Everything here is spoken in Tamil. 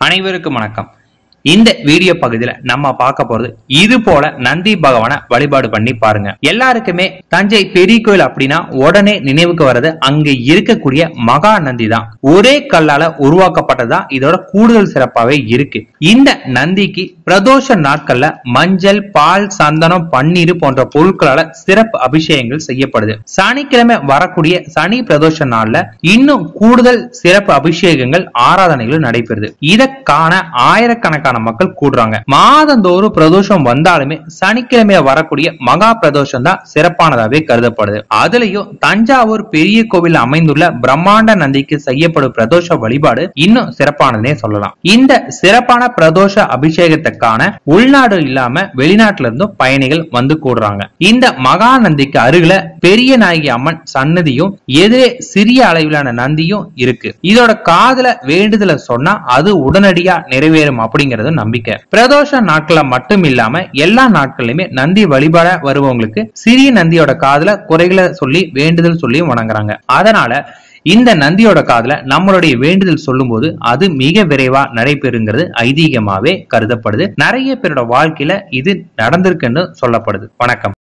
அனைவருக்கும் வணக்கம் இந்த வீடியோ பகுதியில நம்ம பார்க்க போறது இது போல நந்தி பகவானை வழிபாடு பண்ணி பாருங்க எல்லாருக்குமே தஞ்சை பெரிய கோயில் அப்படின்னா உடனே நினைவுக்கு வர்றது அங்க இருக்கக்கூடிய மகா நந்தி தான் ஒரே கல்லால உருவாக்கப்பட்டதுதான் இதோட கூடுதல் சிறப்பாவே இருக்கு இந்த நந்திக்கு பிரதோஷ நாட்கள்ல மஞ்சள் பால் சந்தனம் பன்னீர் போன்ற பொருட்களால சிறப்பு அபிஷேகங்கள் செய்யப்படுது சனிக்கிழமை வரக்கூடிய சனி பிரதோஷ நாள்ல இன்னும் கூடுதல் சிறப்பு அபிஷேகங்கள் ஆராதனைகள் நடைபெறுது இதை காண ஆயிரக்கணக்கான மக்கள் கூடுறாங்க மாதந்தோறும் பிரதோஷம் வந்தாலுமே சனிக்கிழமைய வரக்கூடிய மகா பிரதோஷம் தான் சிறப்பானதாவே கருதப்படுது அதுலயும் தஞ்சாவூர் பெரிய கோவில் அமைந்துள்ள பிரம்மாண்ட நந்திக்கு செய்யப்படும் பிரதோஷ வழிபாடு இன்னும் சிறப்பானதுனே சொல்லலாம் இந்த சிறப்பான பிரதோஷ அபிஷேகத்துக்கான உள்நாடு இல்லாம வெளிநாட்டுல இருந்தும் பயணிகள் வந்து கூடுறாங்க இந்த மகா நந்திக்கு அருகில பெரிய நாயகி அம்மன் சன்னதியும் எதிரே சிறிய அளவிலான நந்தியும் இருக்கு இதோட காதுல வேண்டுதல சொன்னா அது உடனடியா நிறைவேறும் அப்படிங்கறது நம்பிக்கை பிரதோஷ நாட்கள மட்டும் இல்லாம எல்லா நாட்களிலுமே நந்தி வழிபாட வருவவங்களுக்கு சிறிய நந்தியோட காதுல குறைகளை சொல்லி வேண்டுதல் சொல்லி வணங்குறாங்க அதனால இந்த நந்தியோட காதுல நம்மளுடைய வேண்டுதல் சொல்லும்போது அது மிக விரைவா நடைபெறுங்கிறது ஐதீகமாவே கருதப்படுது நிறைய பேரோட வாழ்க்கையில இது நடந்திருக்குன்னு சொல்லப்படுது வணக்கம்